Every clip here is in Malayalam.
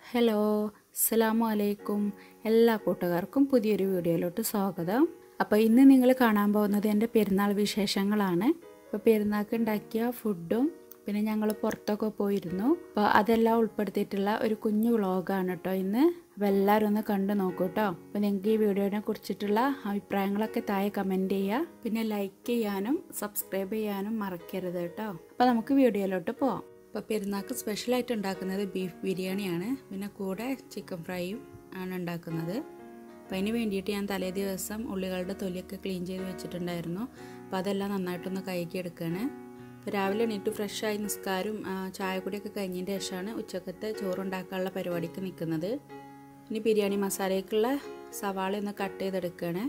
ഹലോ അസ്സലാമു അലൈക്കും എല്ലാ കൂട്ടുകാർക്കും പുതിയൊരു വീഡിയോയിലോട്ട് സ്വാഗതം അപ്പോൾ ഇന്ന് നിങ്ങൾ കാണാൻ പോകുന്നത് എൻ്റെ പെരുന്നാൾ വിശേഷങ്ങളാണ് അപ്പോൾ പെരുന്നാൾക്ക് ഉണ്ടാക്കിയ ഫുഡും പിന്നെ ഞങ്ങൾ പുറത്തൊക്കെ പോയിരുന്നു അപ്പോൾ അതെല്ലാം ഉൾപ്പെടുത്തിയിട്ടുള്ള ഒരു കുഞ്ഞു വ്ളോഗാണ് കേട്ടോ ഇന്ന് അപ്പോൾ എല്ലാവരും ഒന്ന് കണ്ടു നോക്കൂ കേട്ടോ അപ്പോൾ നിങ്ങൾക്ക് ഈ വീഡിയോനെ കുറിച്ചിട്ടുള്ള അഭിപ്രായങ്ങളൊക്കെ താഴെ കമൻറ്റ് ചെയ്യുക പിന്നെ ലൈക്ക് ചെയ്യാനും സബ്സ്ക്രൈബ് ചെയ്യാനും മറക്കരുത് കേട്ടോ അപ്പോൾ നമുക്ക് വീഡിയോയിലോട്ട് പോവാം അപ്പോൾ പെരുന്നാൾക്ക് സ്പെഷ്യലായിട്ട് ഉണ്ടാക്കുന്നത് ബീഫ് ബിരിയാണിയാണ് പിന്നെ കൂടെ ചിക്കൻ ഫ്രൈയും ആണ് ഉണ്ടാക്കുന്നത് അപ്പോൾ അതിന് വേണ്ടിയിട്ട് ഞാൻ തലേ ദിവസം ഉള്ളികളുടെ തൊലിയൊക്കെ ക്ലീൻ ചെയ്ത് വെച്ചിട്ടുണ്ടായിരുന്നു അപ്പോൾ അതെല്ലാം നന്നായിട്ടൊന്ന് കഴുകി എടുക്കുകയാണ് അപ്പോൾ രാവിലെ എണീറ്റ് ഫ്രഷായി നിസ്കാരം ചായ കൂടിയൊക്കെ കഴിഞ്ഞതിൻ്റെ ശേഷമാണ് ഉച്ചക്കത്തെ ചോറുണ്ടാക്കാനുള്ള പരിപാടിക്ക് നിൽക്കുന്നത് ഇനി ബിരിയാണി മസാലയ്ക്കുള്ള സവാള ഒന്ന് കട്ട് ചെയ്തെടുക്കുകയാണ്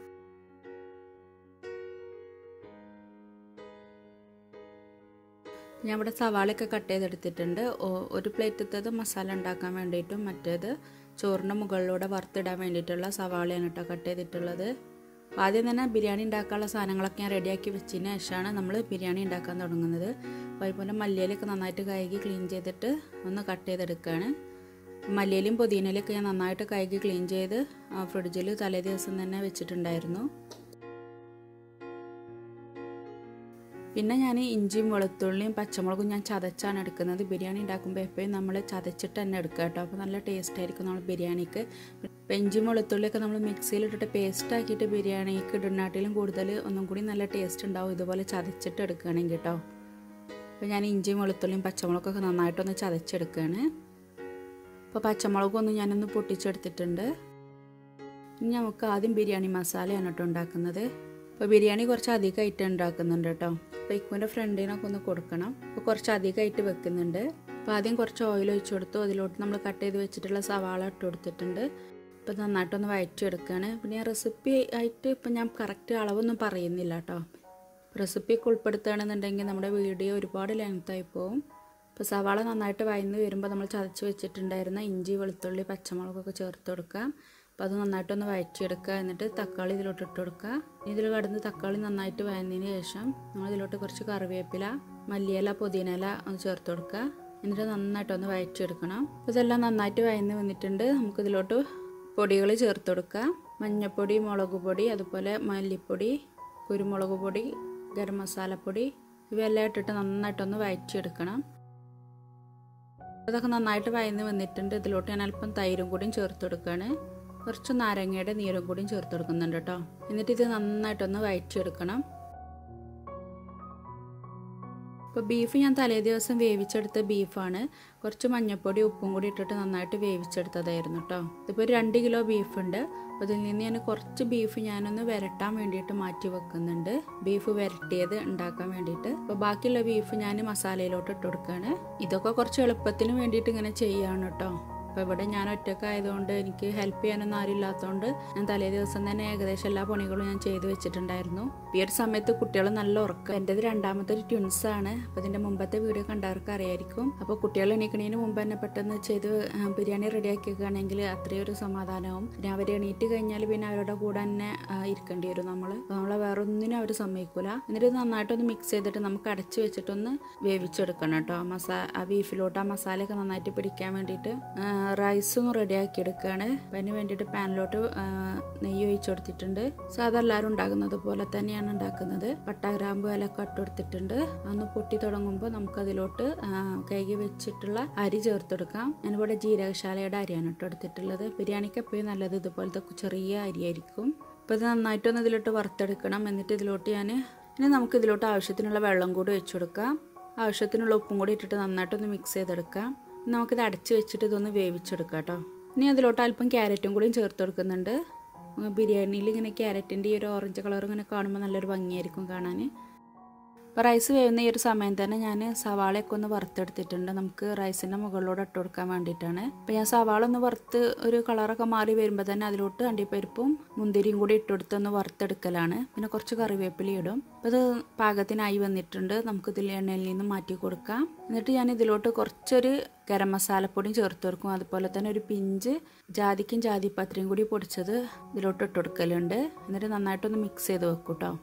ഞാൻ ഇവിടെ സവാളയൊക്കെ കട്ട് ചെയ്തെടുത്തിട്ടുണ്ട് ഒരു പ്ലേറ്റത്തത് മസാല ഉണ്ടാക്കാൻ വേണ്ടിയിട്ടും മറ്റേത് ചോറിൻ്റെ മുകളിലൂടെ വറുത്തിടാൻ വേണ്ടിയിട്ടുള്ള സവാളയാണ് കേട്ടോ കട്ട് ചെയ്തിട്ടുള്ളത് അപ്പോൾ ആദ്യം തന്നെ ബിരിയാണി ഉണ്ടാക്കാനുള്ള സാധനങ്ങളൊക്കെ ഞാൻ റെഡിയാക്കി വെച്ചതിന് ശേഷമാണ് നമ്മൾ ബിരിയാണി ഉണ്ടാക്കാൻ തുടങ്ങുന്നത് അപ്പോൾ അതുപോലെ മല്ലിയിലൊക്കെ നന്നായിട്ട് കഴുകി ക്ലീൻ ചെയ്തിട്ട് ഒന്ന് കട്ട് ചെയ്തെടുക്കുകയാണ് മല്ലിയിലും പുതിനയിലൊക്കെ ഞാൻ നന്നായിട്ട് കഴുകി ക്ലീൻ ചെയ്ത് ഫ്രിഡ്ജിൽ തലേ ദിവസം തന്നെ വെച്ചിട്ടുണ്ടായിരുന്നു പിന്നെ ഞാൻ ഇഞ്ചിയും വെളുത്തുള്ളിയും പച്ചമുളകും ഞാൻ ചതച്ചാണ് എടുക്കുന്നത് ബിരിയാണി ഉണ്ടാക്കുമ്പോൾ എപ്പോഴും നമ്മൾ ചതച്ചിട്ട് തന്നെ എടുക്കുക കേട്ടോ അപ്പോൾ നല്ല ടേസ്റ്റ് ആയിരിക്കും നമ്മൾ ബിരിയാണിക്ക് ഇപ്പം ഇഞ്ചിയും വെളുത്തുള്ളിയൊക്കെ നമ്മൾ മിക്സിയിലിട്ടിട്ട് പേസ്റ്റ് ആക്കിയിട്ട് ബിരിയാണിക്ക് ഇടുന്നാട്ടിലും കൂടുതൽ ഒന്നും കൂടി നല്ല ടേസ്റ്റ് ഉണ്ടാവും ഇതുപോലെ ചതച്ചിട്ട് എടുക്കുകയാണെങ്കിൽ കേട്ടോ അപ്പോൾ ഞാൻ ഇഞ്ചിയും വെളുത്തുള്ളിയും പച്ചമുളകൊക്കെ നന്നായിട്ടൊന്ന് ചതച്ചെടുക്കുകയാണ് അപ്പോൾ പച്ചമുളകൊന്നും ഞാനൊന്ന് പൊട്ടിച്ചെടുത്തിട്ടുണ്ട് ഇനി നമുക്ക് ആദ്യം ബിരിയാണി മസാലയാണ് കേട്ടോ ഉണ്ടാക്കുന്നത് അപ്പോൾ ബിരിയാണി കുറച്ച് അധികമായിട്ട് ഉണ്ടാക്കുന്നുണ്ട് കേട്ടോ അപ്പോൾ ഇക്കുവിൻ്റെ ഫ്രണ്ടിനൊക്കെ ഒന്ന് കൊടുക്കണം അപ്പോൾ കുറച്ച് അധികമായിട്ട് വെക്കുന്നുണ്ട് അപ്പോൾ ആദ്യം കുറച്ച് ഓയിൽ ഒഴിച്ച് കൊടുത്തു അതിലോട്ട് നമ്മൾ കട്ട് ചെയ്ത് വെച്ചിട്ടുള്ള സവാള ഇട്ട് കൊടുത്തിട്ടുണ്ട് ഇപ്പോൾ നന്നായിട്ടൊന്ന് വഴറ്റിയെടുക്കുകയാണ് പിന്നെ ഞാൻ റെസിപ്പി ആയിട്ട് ഇപ്പം ഞാൻ കറക്റ്റ് അളവൊന്നും പറയുന്നില്ല കേട്ടോ റെസിപ്പിയൊക്കെ ഉൾപ്പെടുത്തുകയാണെന്നുണ്ടെങ്കിൽ നമ്മുടെ വീഡിയോ ഒരുപാട് ലെങ്ത്തായി പോകും ഇപ്പോൾ സവാള നന്നായിട്ട് വയന്ന് വരുമ്പോൾ നമ്മൾ ചതച്ച് വെച്ചിട്ടുണ്ടായിരുന്ന ഇഞ്ചി വെളുത്തുള്ളി പച്ചമുളകൊക്കെ ചേർത്ത് കൊടുക്കാം അപ്പോൾ അത് നന്നായിട്ടൊന്ന് വഴറ്റിയെടുക്കുക എന്നിട്ട് തക്കാളി ഇതിലോട്ട് ഇട്ട് കൊടുക്കുക ഇതിൽ കടന്ന് തക്കാളി നന്നായിട്ട് വഴന്നതിന് ശേഷം നമ്മൾ ഇതിലോട്ട് കുറച്ച് കറിവേപ്പില മല്ലിയില പുതിനയില ഒന്ന് ചേർത്ത് കൊടുക്കുക എന്നിട്ട് നന്നായിട്ടൊന്ന് വഴറ്റിയെടുക്കണം ഇതെല്ലാം നന്നായിട്ട് വഴന്ന് വന്നിട്ടുണ്ട് നമുക്കിതിലോട്ട് പൊടികൾ ചേർത്ത് കൊടുക്കുക മഞ്ഞൾപ്പൊടി മുളക് പൊടി അതുപോലെ മല്ലിപ്പൊടി കുരുമുളക് പൊടി ഗരം മസാലപ്പൊടി ഇവയെല്ലാം ഇട്ടിട്ട് നന്നായിട്ടൊന്ന് വഴറ്റിയെടുക്കണം അതൊക്കെ നന്നായിട്ട് വയന്ന് വന്നിട്ടുണ്ട് ഇതിലോട്ട് ഞാൻ അല്പം തൈരും കൂടിയും ചേർത്ത് കൊടുക്കുകയാണ് കുറച്ച് നാരങ്ങയുടെ നീരും കൂടിയും ചേർത്ത് കൊടുക്കുന്നുണ്ട് കേട്ടോ എന്നിട്ട് ഇത് നന്നായിട്ടൊന്ന് വഴറ്റിയെടുക്കണം ഇപ്പോൾ ബീഫ് ഞാൻ തലേ ദിവസം വേവിച്ചെടുത്ത ബീഫാണ് കുറച്ച് മഞ്ഞൾപ്പൊടി ഉപ്പും കൂടി ഇട്ടിട്ട് നന്നായിട്ട് വേവിച്ചെടുത്തതായിരുന്നു കേട്ടോ ഇതിപ്പോൾ ഒരു രണ്ട് കിലോ ബീഫുണ്ട് അപ്പോൾ ഇതിൽ നിന്ന് ഞാൻ കുറച്ച് ബീഫ് ഞാനൊന്ന് വരട്ടാൻ വേണ്ടിയിട്ട് മാറ്റി വെക്കുന്നുണ്ട് ബീഫ് വരട്ടിയത് ഉണ്ടാക്കാൻ വേണ്ടിയിട്ട് അപ്പോൾ ബാക്കിയുള്ള ബീഫ് ഞാൻ മസാലയിലോട്ട് ഇട്ട് കൊടുക്കുകയാണ് ഇതൊക്കെ കുറച്ച് എളുപ്പത്തിന് വേണ്ടിയിട്ട് ഇങ്ങനെ ചെയ്യുകയാണ് കേട്ടോ അപ്പോൾ ഇവിടെ ഞാൻ ഒറ്റക്കായതുകൊണ്ട് എനിക്ക് ഹെൽപ്പ് ചെയ്യാനൊന്നും ആരും ഇല്ലാത്തതുകൊണ്ട് ഞാൻ തലേ ദിവസം തന്നെ ഏകദേശം എല്ലാ പണികളും ഞാൻ ചെയ്തു വെച്ചിട്ടുണ്ടായിരുന്നു ഈ ഒരു സമയത്ത് കുട്ടികൾ നല്ല ഉറക്കം എൻ്റെത് രണ്ടാമത്തെ ഒരു ട്വിൻസ് ആണ് അപ്പോൾ ഇതിൻ്റെ മുമ്പത്തെ വീഡിയോ കണ്ടവർക്ക് അറിയായിരിക്കും അപ്പോൾ കുട്ടികൾ എണീക്കണതിന് മുമ്പ് തന്നെ പെട്ടെന്ന് ചെയ്ത് ബിരിയാണി റെഡിയാക്കി വെക്കുകയാണെങ്കിൽ അത്രയും ഒരു സമാധാനവും പിന്നെ അവർ എണീറ്റ് കഴിഞ്ഞാൽ പിന്നെ അവരുടെ കൂടെ തന്നെ ഇരിക്കേണ്ടി വരും നമ്മൾ അപ്പോൾ നമ്മളെ വേറെ ഒന്നിനും അവർ സമ്മതിക്കൂല എന്നിട്ട് നന്നായിട്ടൊന്ന് മിക്സ് ചെയ്തിട്ട് നമുക്ക് അടച്ച് വെച്ചിട്ടൊന്ന് വേവിച്ചെടുക്കണം കേട്ടോ മസാ ആ ബീഫിലോട്ട് ആ മസാലയൊക്കെ നന്നായിട്ട് പിടിക്കാൻ വേണ്ടിയിട്ട് റൈസും റെഡിയാക്കി എടുക്കുകയാണ് അതിന് വേണ്ടിയിട്ട് പാനിലോട്ട് നെയ്യ് ഒഴിച്ചു കൊടുത്തിട്ടുണ്ട് സാധാ എല്ലാവരും ഉണ്ടാകുന്നത് പോലെ തന്നെയാണ് ഉണ്ടാക്കുന്നത് പട്ട ഗ്രാമ്പ് ഇലൊക്കെ ഇട്ട് കൊടുത്തിട്ടുണ്ട് അന്ന് പൊട്ടി തുടങ്ങുമ്പോൾ നമുക്കതിലോട്ട് കൈകി വെച്ചിട്ടുള്ള അരി ചേർത്തെടുക്കാം ഞാനിവിടെ ജീരകശാലയുടെ അരിയാണ് ഇട്ട് എടുത്തിട്ടുള്ളത് ബിരിയാണിക്ക് എപ്പോഴും നല്ലത് ഇതുപോലത്തെ ചെറിയ അരിയായിരിക്കും അപ്പോൾ ഇത് നന്നായിട്ടൊന്ന് ഇതിലോട്ട് വറുത്തെടുക്കണം എന്നിട്ട് ഇതിലോട്ട് ഞാൻ ഇനി നമുക്ക് ഇതിലോട്ട് ആവശ്യത്തിനുള്ള വെള്ളം കൂടി വെച്ചു കൊടുക്കാം ആവശ്യത്തിനുള്ള ഉപ്പും കൂടി ഇട്ടിട്ട് നന്നായിട്ടൊന്ന് മിക്സ് ചെയ്തെടുക്കാം നമുക്കിത് അടച്ച് വെച്ചിട്ട് ഇതൊന്ന് വേവിച്ചെടുക്കാം കേട്ടോ ഇനി അതിലോട്ട് അല്പം ക്യാരറ്റും കൂടിയും ചേർത്ത് കൊടുക്കുന്നുണ്ട് ബിരിയാണിയിൽ ഇങ്ങനെ ക്യാരറ്റിൻ്റെ ഈ ഒരു ഓറഞ്ച് കളർ ഇങ്ങനെ കാണുമ്പോൾ നല്ലൊരു ഭംഗിയായിരിക്കും കാണാൻ അപ്പോൾ റൈസ് വേവുന്ന ഈ ഒരു സമയം തന്നെ ഞാൻ സവാളയൊക്കെ ഒന്ന് വറുത്തെടുത്തിട്ടുണ്ട് നമുക്ക് റൈസിൻ്റെ മുകളിലൂടെ ഇട്ട് കൊടുക്കാൻ വേണ്ടിയിട്ടാണ് അപ്പോൾ ഞാൻ സവാള ഒന്ന് വറുത്ത് ഒരു കളറൊക്കെ മാറി വരുമ്പോൾ തന്നെ അതിലോട്ട് അണ്ടിപ്പരിപ്പും മുന്തിരിയും കൂടി ഇട്ടെടുത്ത് ഒന്ന് വറുത്തെടുക്കലാണ് പിന്നെ കുറച്ച് കറിവേപ്പില ഇടും അപ്പോൾ ഇത് പാകത്തിനായി വന്നിട്ടുണ്ട് നമുക്ക് ഇതിൽ എണ്ണയിൽ നിന്ന് മാറ്റി കൊടുക്കാം എന്നിട്ട് ഞാൻ ഇതിലോട്ട് കുറച്ചൊരു ഗരം മസാലപ്പൊടിയും ചേർത്ത് കൊടുക്കും അതുപോലെ തന്നെ ഒരു പിഞ്ച് ജാതിക്കും ജാതിപത്രിയും കൂടി പൊടിച്ചത് ഇതിലോട്ട് ഇട്ട് കൊടുക്കലുണ്ട് എന്നിട്ട് നന്നായിട്ടൊന്ന് മിക്സ് ചെയ്ത് വെക്കും കേട്ടോ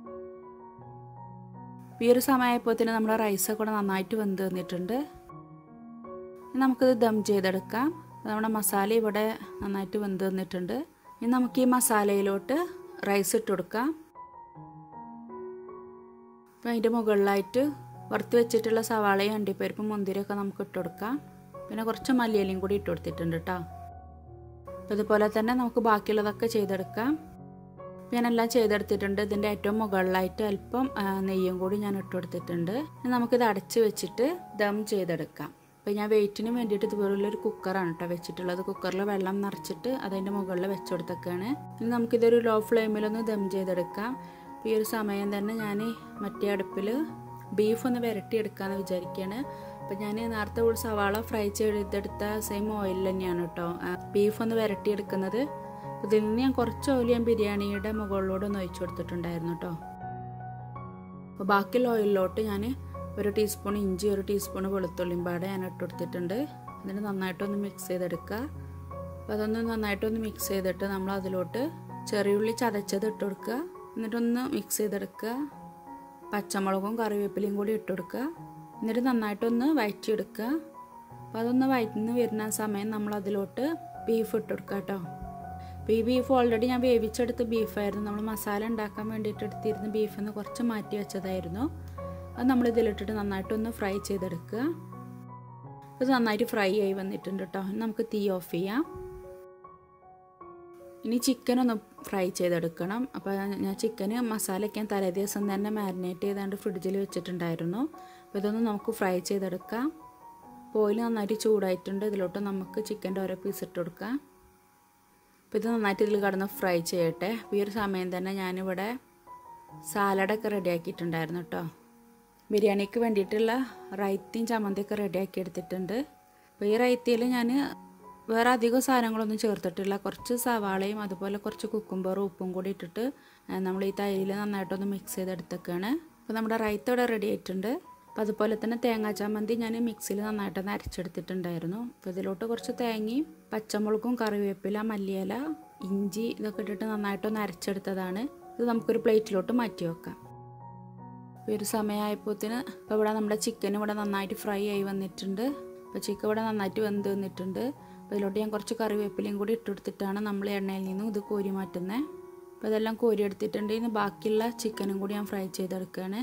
ഈ ഒരു സമയമായപ്പോൾ തന്നെ നമ്മുടെ റൈസൊക്കെ കൂടെ നന്നായിട്ട് വെന്ത് വന്നിട്ടുണ്ട് നമുക്കിത് ദം ചെയ്തെടുക്കാം നമ്മുടെ മസാല ഇവിടെ നന്നായിട്ട് വെന്ത് വന്നിട്ടുണ്ട് ഇനി നമുക്ക് ഈ മസാലയിലോട്ട് റൈസ് ഇട്ട് കൊടുക്കാം അപ്പോൾ അതിൻ്റെ മുകളിലായിട്ട് വറുത്ത് വെച്ചിട്ടുള്ള സവാളയും അണ്ടിപ്പരിപ്പും മുന്തിരിയൊക്കെ നമുക്ക് ഇട്ട് കൊടുക്കാം പിന്നെ കുറച്ച് മല്ലിയിലയും കൂടി ഇട്ട് കൊടുത്തിട്ടുണ്ട് കേട്ടോ അപ്പോൾ ഇതുപോലെ തന്നെ നമുക്ക് ബാക്കിയുള്ളതൊക്കെ ചെയ്തെടുക്കാം ഞാനെല്ലാം ചെയ്തെടുത്തിട്ടുണ്ട് ഇതിൻ്റെ ഏറ്റവും മുകളിലായിട്ട് അല്പം നെയ്യും കൂടി ഞാൻ ഇട്ട് കൊടുത്തിട്ടുണ്ട് ഇനി നമുക്കിത് അടച്ച് വെച്ചിട്ട് ദം ചെയ്തെടുക്കാം അപ്പോൾ ഞാൻ വെയിറ്റിന് വേണ്ടിയിട്ട് ഇതുപോലുള്ള ഒരു കുക്കറാണ് കേട്ടോ വെച്ചിട്ടുള്ളത് കുക്കറിൽ വെള്ളം നിറച്ചിട്ട് അതിൻ്റെ മുകളിൽ വെച്ച് കൊടുത്തേക്കാണ് ഇനി നമുക്കിതൊരു ലോ ഫ്ലെയിമിലൊന്ന് ദം ചെയ്തെടുക്കാം ഈ ഒരു സമയം തന്നെ ഞാൻ മറ്റേ അടുപ്പിൽ ബീഫ് ഒന്ന് വരട്ടിയെടുക്കാമെന്ന് വിചാരിക്കുകയാണ് അപ്പോൾ ഞാൻ നേരത്തെ ഒരു സവാള ഫ്രൈ ചെയ്തെടുത്ത സെയിം ഓയിൽ തന്നെയാണ് കേട്ടോ ബീഫ് ഒന്ന് വരട്ടിയെടുക്കുന്നത് ഇതിൽ നിന്ന് ഞാൻ കുറച്ച് ഓയിൽ ഞാൻ ബിരിയാണിയുടെ മുകളിലൂടെ ഒന്ന് ഒഴിച്ചു കൊടുത്തിട്ടുണ്ടായിരുന്നു കേട്ടോ അപ്പോൾ ബാക്കിയുള്ള ഓയിലിലോട്ട് ഞാൻ ഒരു ടീസ്പൂൺ ഇഞ്ചി ഒരു ടീസ്പൂൺ വെളുത്തുള്ളിയും പാടെ ഞാൻ ഇട്ട് കൊടുത്തിട്ടുണ്ട് എന്നിട്ട് നന്നായിട്ടൊന്ന് മിക്സ് ചെയ്തെടുക്കുക അപ്പോൾ അതൊന്ന് നന്നായിട്ടൊന്ന് മിക്സ് ചെയ്തിട്ട് നമ്മൾ അതിലോട്ട് ചെറിയുള്ളി ചതച്ചത് ഇട്ട് കൊടുക്കുക എന്നിട്ടൊന്ന് മിക്സ് ചെയ്തെടുക്കുക പച്ചമുളകും കറിവേപ്പിലയും കൂടി ഇട്ട് കൊടുക്കുക എന്നിട്ട് നന്നായിട്ടൊന്ന് വഴറ്റിയെടുക്കുക അപ്പോൾ അതൊന്ന് വഴറ്റുന്ന വരുന്ന സമയം നമ്മൾ അതിലോട്ട് ബീഫ് ഇട്ട് കൊടുക്കുക കേട്ടോ അപ്പോൾ ഈ ബീഫ് ഓൾറെഡി ഞാൻ വേവിച്ചെടുത്ത ബീഫായിരുന്നു നമ്മൾ മസാല ഉണ്ടാക്കാൻ വേണ്ടിയിട്ട് എടുത്തിരുന്ന ബീഫിൽ നിന്ന് കുറച്ച് മാറ്റി വെച്ചതായിരുന്നു അത് നമ്മൾ ഇതിലിട്ടിട്ട് നന്നായിട്ടൊന്ന് ഫ്രൈ ചെയ്തെടുക്കുക ഇത് നന്നായിട്ട് ഫ്രൈ ആയി വന്നിട്ടുണ്ട് കേട്ടോ നമുക്ക് തീ ഓഫ് ചെയ്യാം ഇനി ചിക്കൻ ഒന്ന് ഫ്രൈ ചെയ്തെടുക്കണം അപ്പോൾ ഞാൻ ചിക്കന് മസാലയ്ക്ക് ഞാൻ തലേ ദിവസം തന്നെ മാരിനേറ്റ് ചെയ്താണ്ട് ഫ്രിഡ്ജിൽ വെച്ചിട്ടുണ്ടായിരുന്നു അപ്പോൾ ഇതൊന്ന് നമുക്ക് ഫ്രൈ ചെയ്തെടുക്കാം ഓയിൽ നന്നായിട്ട് ചൂടായിട്ടുണ്ട് ഇതിലോട്ട് നമുക്ക് ചിക്കൻ്റെ ഓരോ പീസ് ഇട്ട് കൊടുക്കാം അപ്പോൾ ഇത് നന്നായിട്ട് ഇതിൽ കടന്ന് ഫ്രൈ ചെയ്യട്ടെ ഈ ഒരു സമയം തന്നെ ഞാനിവിടെ സാലഡൊക്കെ റെഡിയാക്കിയിട്ടുണ്ടായിരുന്നു കേട്ടോ ബിരിയാണിക്ക് വേണ്ടിയിട്ടുള്ള റൈത്തിയും ചമ്മന്തിയൊക്കെ റെഡിയാക്കി എടുത്തിട്ടുണ്ട് അപ്പോൾ ഈ റൈത്തിയിൽ ഞാൻ വേറെ അധികം സാധനങ്ങളൊന്നും ചേർത്തിട്ടില്ല കുറച്ച് സവാളയും അതുപോലെ കുറച്ച് കുക്കുംബറും ഉപ്പും കൂടി ഇട്ടിട്ട് നമ്മൾ ഈ തൈരിൽ നന്നായിട്ടൊന്ന് മിക്സ് ചെയ്തെടുത്തേക്കാണ് അപ്പോൾ നമ്മുടെ റൈത്ത ഇവിടെ റെഡി ആയിട്ടുണ്ട് അപ്പോൾ അതുപോലെ തന്നെ തേങ്ങാ ചമ്മന്തി ഞാൻ മിക്സിയിൽ നന്നായിട്ടൊന്ന് അരച്ചെടുത്തിട്ടുണ്ടായിരുന്നു അപ്പോൾ ഇതിലോട്ട് കുറച്ച് തേങ്ങയും പച്ചമുളകും കറിവേപ്പില മല്ലിയില ഇഞ്ചി ഇതൊക്കെ ഇട്ടിട്ട് നന്നായിട്ടൊന്ന് അരച്ചെടുത്തതാണ് ഇത് നമുക്കൊരു പ്ലേറ്റിലോട്ട് മാറ്റി വെക്കാം ഈ ഒരു സമയമായപ്പോത്തിന് ഇപ്പോൾ ഇവിടെ നമ്മുടെ ചിക്കൻ ഇവിടെ നന്നായിട്ട് ഫ്രൈ ആയി വന്നിട്ടുണ്ട് അപ്പോൾ ചിക്കൻ ഇവിടെ നന്നായിട്ട് വെന്ത് വന്നിട്ടുണ്ട് അപ്പോൾ ഇതിലോട്ട് ഞാൻ കുറച്ച് കറിവേപ്പിലയും കൂടി ഇട്ടെടുത്തിട്ടാണ് നമ്മൾ എണ്ണയിൽ നിന്നും ഇത് കോരി മാറ്റുന്നത് അപ്പോൾ ഇതെല്ലാം കോരി എടുത്തിട്ടുണ്ട് ഇനി ബാക്കിയുള്ള ചിക്കനും കൂടി ഞാൻ ഫ്രൈ ചെയ്തെടുക്കുകയാണ്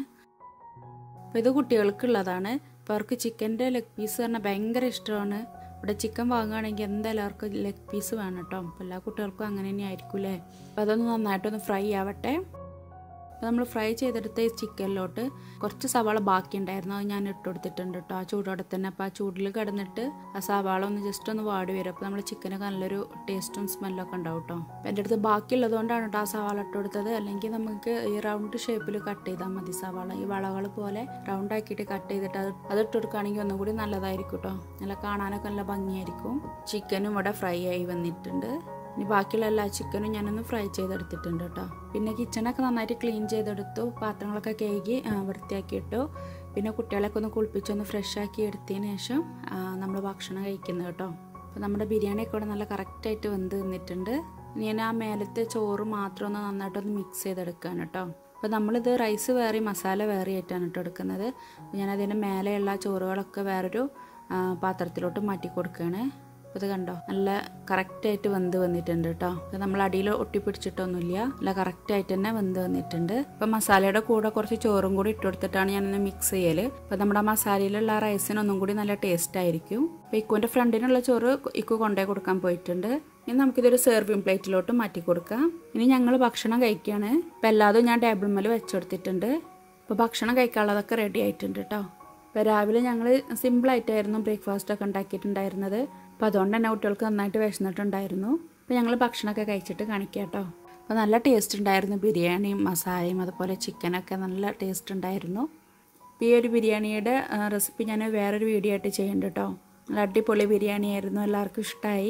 അപ്പോൾ ഇത് കുട്ടികൾക്കുള്ളതാണ് അപ്പോൾ അവർക്ക് ചിക്കൻ്റെ ലെഗ് പീസ് പറഞ്ഞാൽ ഭയങ്കര ഇഷ്ടമാണ് ഇവിടെ ചിക്കൻ വാങ്ങുകയാണെങ്കിൽ എന്തായാലും അവർക്ക് ലെഗ് പീസ് വേണം കേട്ടോ അപ്പോൾ എല്ലാ കുട്ടികൾക്കും അങ്ങനെ തന്നെ ആയിരിക്കും അല്ലേ അപ്പോൾ അതൊന്ന് നന്നായിട്ടൊന്ന് ഫ്രൈ ആവട്ടെ അപ്പോൾ നമ്മൾ ഫ്രൈ ചെയ്തെടുത്ത ഈ ചിക്കനിലോട്ട് കുറച്ച് സവാള ബാക്കി ഉണ്ടായിരുന്നു അത് ഞാൻ ഇട്ട് കൊടുത്തിട്ടുണ്ട് കേട്ടോ ആ ചൂടോടെ തന്നെ അപ്പോൾ ആ ചൂടിൽ കിടന്നിട്ട് ആ സവാള ഒന്ന് ജസ്റ്റ് ഒന്ന് വാടി വരും അപ്പോൾ നമ്മൾ ചിക്കനൊക്കെ നല്ലൊരു ടേസ്റ്റും സ്മെല്ലൊക്കെ ഉണ്ടാവും കേട്ടോ അപ്പോൾ എൻ്റെ അടുത്ത് ബാക്കിയുള്ളതുകൊണ്ടാണ് കേട്ടോ ആ സവാള ഇട്ട് കൊടുത്തത് അല്ലെങ്കിൽ നമുക്ക് ഈ റൗണ്ട് ഷേപ്പിൽ കട്ട് ചെയ്താൽ മതി സവാള ഈ വളകൾ പോലെ റൗണ്ട് ആക്കിയിട്ട് കട്ട് ചെയ്തിട്ട് അത് അത് ഇട്ട് കൊടുക്കുകയാണെങ്കിൽ ഒന്നും കൂടി നല്ലതായിരിക്കും കേട്ടോ നല്ല കാണാനൊക്കെ നല്ല ഭംഗിയായിരിക്കും ചിക്കനും ഇവിടെ ഫ്രൈ ആയി വന്നിട്ടുണ്ട് ഇനി ബാക്കിയുള്ള എല്ലാ ചിക്കനും ഞാനൊന്ന് ഫ്രൈ ചെയ്തെടുത്തിട്ടുണ്ട് കേട്ടോ പിന്നെ കിച്ചണൊക്കെ നന്നായിട്ട് ക്ലീൻ ചെയ്തെടുത്തു പാത്രങ്ങളൊക്കെ കഴുകി വൃത്തിയാക്കിയിട്ടു പിന്നെ കുട്ടികളെയൊക്കെ ഒന്ന് കുളിപ്പിച്ചൊന്ന് ഫ്രഷ് ആക്കി എടുത്തതിന് ശേഷം നമ്മൾ ഭക്ഷണം കഴിക്കുന്നത് കേട്ടോ അപ്പോൾ നമ്മുടെ ബിരിയാണിയൊക്കെ ഇവിടെ നല്ല കറക്റ്റായിട്ട് വെന്ത് നിന്നിട്ടുണ്ട് ഇനി ഞാൻ ആ മേലത്തെ ചോറ് മാത്രം ഒന്ന് നന്നായിട്ടൊന്ന് മിക്സ് ചെയ്തെടുക്കുകയാണ് കേട്ടോ അപ്പോൾ നമ്മളിത് റൈസ് വേറെ മസാല വേറെ ആയിട്ടാണ് കേട്ടോ എടുക്കുന്നത് അപ്പോൾ ഞാൻ അതിൻ്റെ മേലെയുള്ള ചോറുകളൊക്കെ വേറൊരു പാത്രത്തിലോട്ട് മാറ്റി കൊടുക്കുകയാണ് അപ്പോൾ ഇത് കണ്ടോ നല്ല കറക്റ്റായിട്ട് വെന്ത് വന്നിട്ടുണ്ട് കേട്ടോ ഇത് നമ്മൾ അടിയിൽ ഒട്ടിപ്പിടിച്ചിട്ടൊന്നുമില്ല നല്ല കറക്റ്റായിട്ട് തന്നെ വെന്ത് വന്നിട്ടുണ്ട് അപ്പോൾ മസാലയുടെ കൂടെ കുറച്ച് ചോറും കൂടി ഇട്ട് കൊടുത്തിട്ടാണ് ഞാനൊന്ന് മിക്സ് ചെയ്യൽ അപ്പോൾ നമ്മുടെ മസാലയിലുള്ള റൈസിന് ഒന്നും കൂടി നല്ല ടേസ്റ്റ് ആയിരിക്കും അപ്പോൾ ഇക്കുവിൻ്റെ ഫ്രണ്ടിനുള്ള ചോറ് ഇക്കു കൊണ്ടേ കൊടുക്കാൻ പോയിട്ടുണ്ട് ഇനി നമുക്കിതൊരു സെർവിങ് പ്ലേറ്റിലോട്ട് മാറ്റി കൊടുക്കാം ഇനി ഞങ്ങൾ ഭക്ഷണം കഴിക്കുകയാണ് അപ്പോൾ എല്ലാതും ഞാൻ ടേബിൾ മേൽ വെച്ചെടുത്തിട്ടുണ്ട് അപ്പോൾ ഭക്ഷണം കഴിക്കാനുള്ളതൊക്കെ റെഡി ആയിട്ടുണ്ട് കേട്ടോ അപ്പോൾ രാവിലെ ഞങ്ങൾ സിമ്പിളായിട്ടായിരുന്നു ബ്രേക്ക്ഫാസ്റ്റൊക്കെ ഉണ്ടാക്കിയിട്ടുണ്ടായിരുന്നത് അപ്പോൾ അതുകൊണ്ട് തന്നെ കുട്ടികൾക്ക് നന്നായിട്ട് വിശന്നിട്ടുണ്ടായിരുന്നു അപ്പോൾ ഞങ്ങൾ ഭക്ഷണമൊക്കെ കഴിച്ചിട്ട് കാണിക്കാം കേട്ടോ അപ്പോൾ നല്ല ടേസ്റ്റ് ഉണ്ടായിരുന്നു ബിരിയാണിയും മസാലയും അതുപോലെ ചിക്കനൊക്കെ നല്ല ടേസ്റ്റ് ഉണ്ടായിരുന്നു അപ്പോൾ ഈ ഒരു ബിരിയാണിയുടെ റെസിപ്പി ഞാൻ വേറൊരു വീഡിയോ ആയിട്ട് ചെയ്യുന്നുണ്ട് കേട്ടോ നല്ല അടിപൊളി ബിരിയാണി ആയിരുന്നു എല്ലാവർക്കും ഇഷ്ടമായി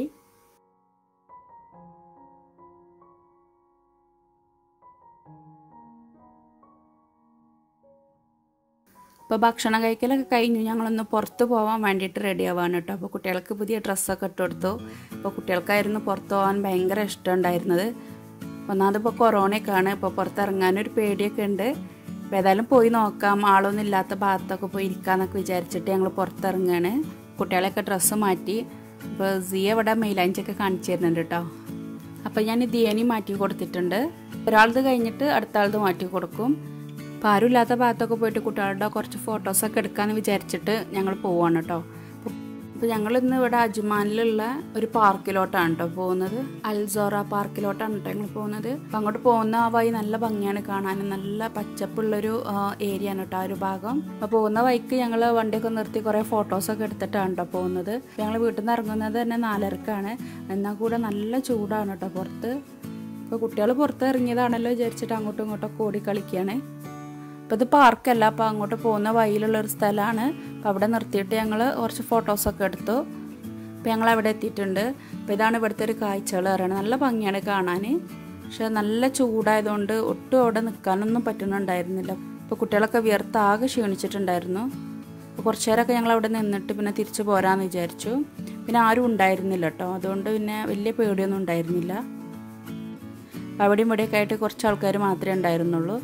അപ്പോൾ ഭക്ഷണം കഴിക്കലൊക്കെ കഴിഞ്ഞു ഞങ്ങളൊന്ന് പുറത്ത് പോകാൻ വേണ്ടിയിട്ട് റെഡി ആവാണ് കേട്ടോ അപ്പോൾ കുട്ടികൾക്ക് പുതിയ ഡ്രസ്സൊക്കെ ഇട്ട് കൊടുത്തു അപ്പോൾ കുട്ടികൾക്കായിരുന്നു പുറത്ത് പോകാൻ ഭയങ്കര ഇഷ്ടമുണ്ടായിരുന്നത് ഒന്നാമതിപ്പോൾ കൊറോണയൊക്കെയാണ് ഇപ്പോൾ പുറത്തിറങ്ങാനൊരു പേടിയൊക്കെ ഉണ്ട് അപ്പോൾ ഏതായാലും പോയി നോക്കാം ആളൊന്നും ഇല്ലാത്ത ഭാഗത്തൊക്കെ പോയി ഇരിക്കാമെന്നൊക്കെ വിചാരിച്ചിട്ട് ഞങ്ങൾ പുറത്തിറങ്ങുകയാണ് കുട്ടികളെയൊക്കെ ഡ്രസ്സ് മാറ്റി അപ്പോൾ സിയ ഇവിടെ മൈലാഞ്ചൊക്കെ കാണിച്ചു തരുന്നുണ്ട് കേട്ടോ അപ്പോൾ ഞാൻ ദിയനി മാറ്റി കൊടുത്തിട്ടുണ്ട് ഒരാളത് കഴിഞ്ഞിട്ട് അടുത്ത ആളത് മാറ്റി കൊടുക്കും അപ്പോൾ ആരും ഇല്ലാത്ത ഭാഗത്തൊക്കെ പോയിട്ട് കുട്ടികളുടെ കുറച്ച് ഫോട്ടോസൊക്കെ എടുക്കാമെന്ന് വിചാരിച്ചിട്ട് ഞങ്ങൾ പോവാണ് കേട്ടോ അപ്പോൾ ഞങ്ങൾ ഇന്ന് ഇവിടെ അജ്മാനിലുള്ള ഒരു പാർക്കിലോട്ടാണ് കേട്ടോ പോകുന്നത് അൽസോറ പാർക്കിലോട്ടാണ് കേട്ടോ ഞങ്ങൾ പോകുന്നത് അപ്പോൾ അങ്ങോട്ട് പോകുന്ന ആ വഴി നല്ല ഭംഗിയാണ് കാണാൻ നല്ല പച്ചപ്പുള്ളൊരു ഏരിയ ആണ് കേട്ടോ ആ ഒരു ഭാഗം അപ്പോൾ പോകുന്ന വഴിക്ക് ഞങ്ങൾ വണ്ടിയൊക്കെ നിർത്തി കുറേ ഫോട്ടോസൊക്കെ എടുത്തിട്ടാണ് കേട്ടോ പോകുന്നത് ഞങ്ങൾ വീട്ടിൽ നിന്ന് ഇറങ്ങുന്നത് തന്നെ നാലരക്കാണ് എന്നാൽ കൂടെ നല്ല ചൂടാണ് കേട്ടോ പുറത്ത് അപ്പോൾ കുട്ടികൾ പുറത്ത് ഇറങ്ങിയതാണല്ലോ വിചാരിച്ചിട്ട് അങ്ങോട്ടും ഇങ്ങോട്ടൊക്കെ ഓടി കളിക്കുകയാണ് അപ്പോൾ ഇത് പാർക്കല്ല അപ്പോൾ അങ്ങോട്ട് പോകുന്ന വഴിയിലുള്ള ഒരു സ്ഥലമാണ് അപ്പോൾ അവിടെ നിർത്തിയിട്ട് ഞങ്ങൾ കുറച്ച് ഫോട്ടോസൊക്കെ എടുത്തു അപ്പോൾ ഞങ്ങൾ അവിടെ എത്തിയിട്ടുണ്ട് അപ്പോൾ ഇതാണ് ഇവിടുത്തെ ഒരു കാഴ്ചകൾ പറയുന്നത് നല്ല ഭംഗിയാണ് കാണാൻ പക്ഷേ നല്ല ചൂടായതുകൊണ്ട് ഒട്ടും അവിടെ നിൽക്കാനൊന്നും പറ്റുന്നുണ്ടായിരുന്നില്ല അപ്പോൾ കുട്ടികളൊക്കെ വിയർത്താകെ ക്ഷീണിച്ചിട്ടുണ്ടായിരുന്നു അപ്പോൾ കുറച്ച് നേരമൊക്കെ ഞങ്ങൾ അവിടെ നിന്നിട്ട് പിന്നെ തിരിച്ചു പോരാമെന്ന് വിചാരിച്ചു പിന്നെ ആരും ഉണ്ടായിരുന്നില്ല കേട്ടോ അതുകൊണ്ട് പിന്നെ വലിയ പേടിയൊന്നും ഉണ്ടായിരുന്നില്ല അവിടെയും ഇവിടെയൊക്കെ ആയിട്ട് കുറച്ച് ആൾക്കാർ മാത്രമേ ഉണ്ടായിരുന്നുള്ളൂ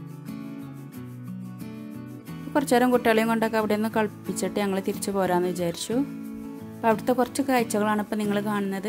കുറച്ച് നേരം കുട്ടികളെയും കൊണ്ടൊക്കെ അവിടെ നിന്ന് കളിപ്പിച്ചിട്ട് ഞങ്ങൾ തിരിച്ചു പോരാമെന്ന് വിചാരിച്ചു അപ്പോൾ അവിടുത്തെ കുറച്ച് കാഴ്ചകളാണ് ഇപ്പോൾ നിങ്ങൾ കാണുന്നത്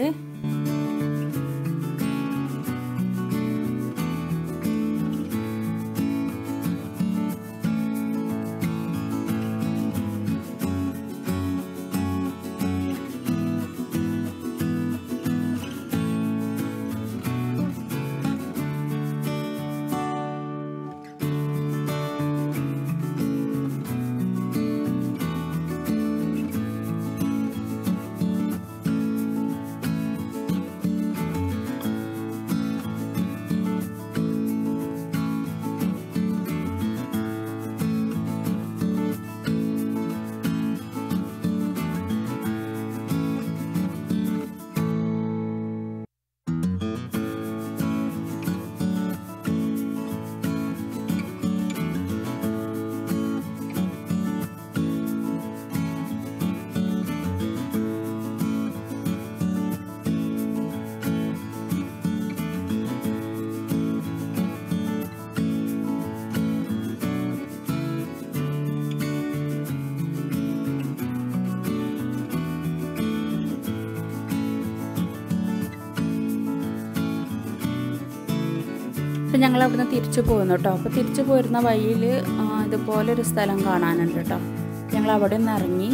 അപ്പം ഞങ്ങൾ അവിടുന്ന് തിരിച്ചു പോകുന്നു കേട്ടോ അപ്പോൾ തിരിച്ചു പോരുന്ന വഴിയിൽ ഇതുപോലെ ഒരു സ്ഥലം കാണാനുണ്ട് കേട്ടോ ഞങ്ങൾ അവിടെ നിന്ന് ഇറങ്ങി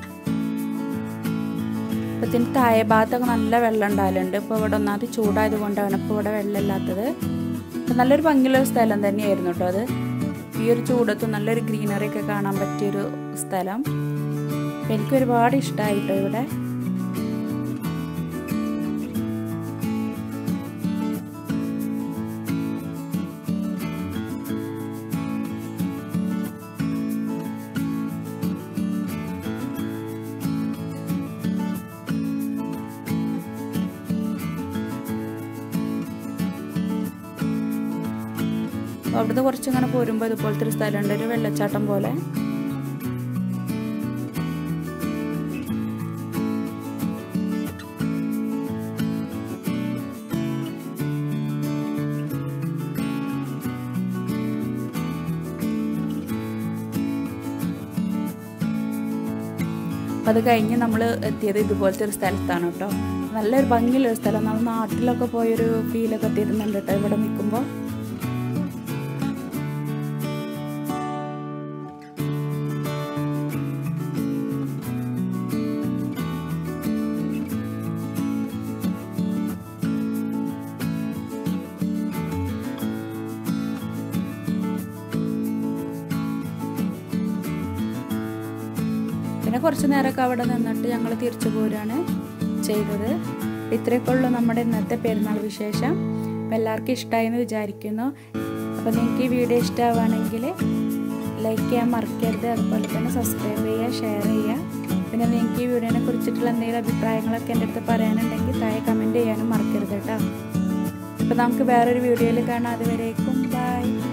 അപ്പോൾ ഇതിന് താഴെ ഭാഗത്തൊക്കെ നല്ല വെള്ളം ഉണ്ടാകലുണ്ട് ഇപ്പോൾ ഇവിടെ ഒന്നാമത് ചൂടായത് കൊണ്ടാണ് ഇപ്പോൾ ഇവിടെ വെള്ളമില്ലാത്തത് അപ്പോൾ നല്ലൊരു ഭംഗിയുള്ള ഒരു സ്ഥലം തന്നെയായിരുന്നു കേട്ടോ അത് ഈ ഒരു ചൂടത്ത് നല്ലൊരു ഗ്രീനറി ഒക്കെ കാണാൻ പറ്റിയൊരു സ്ഥലം എനിക്ക് ഒരുപാട് ഇഷ്ടമായി കേട്ടോ ഇവിടെ അപ്പോൾ അവിടുന്ന് കുറച്ചിങ്ങനെ പോരുമ്പോൾ ഇതുപോലത്തെ ഒരു സ്ഥലമുണ്ട് ഒരു വെള്ളച്ചാട്ടം പോലെ അപ്പം അത് കഴിഞ്ഞ് നമ്മൾ എത്തിയത് ഇതുപോലത്തെ ഒരു സ്ഥലത്താണ് കേട്ടോ നല്ലൊരു ഭംഗിയുള്ള ഒരു സ്ഥലം നമ്മൾ നാട്ടിലൊക്കെ പോയൊരു ഫീലൊക്കെ തരുന്നുണ്ട് കേട്ടോ ഇവിടെ നിൽക്കുമ്പോൾ പിന്നെ കുറച്ച് നേരമൊക്കെ അവിടെ നിന്നിട്ട് ഞങ്ങൾ തിരിച്ചു പോരാണ് ചെയ്തത് ഇത്രയൊക്കെ ഉള്ളൂ നമ്മുടെ ഇന്നത്തെ പെരുന്നാൾ വിശേഷം അപ്പോൾ എല്ലാവർക്കും ഇഷ്ടമായി എന്ന് വിചാരിക്കുന്നു അപ്പോൾ നിങ്ങൾക്ക് ഈ വീഡിയോ ഇഷ്ടമാവുകയാണെങ്കിൽ ലൈക്ക് ചെയ്യാൻ മറക്കരുത് അതുപോലെ തന്നെ സബ്സ്ക്രൈബ് ചെയ്യുക ഷെയർ ചെയ്യുക പിന്നെ നിങ്ങൾക്ക് ഈ വീഡിയോനെ കുറിച്ചിട്ടുള്ള എന്തെങ്കിലും അഭിപ്രായങ്ങളൊക്കെ എൻ്റെ അടുത്ത് പറയാനുണ്ടെങ്കിൽ താഴെ കമൻറ്റ് ചെയ്യാനും മറക്കരുത് കേട്ടോ അപ്പോൾ നമുക്ക് വേറൊരു വീഡിയോയിൽ കാണാം അതുവരേക്കും ബൈ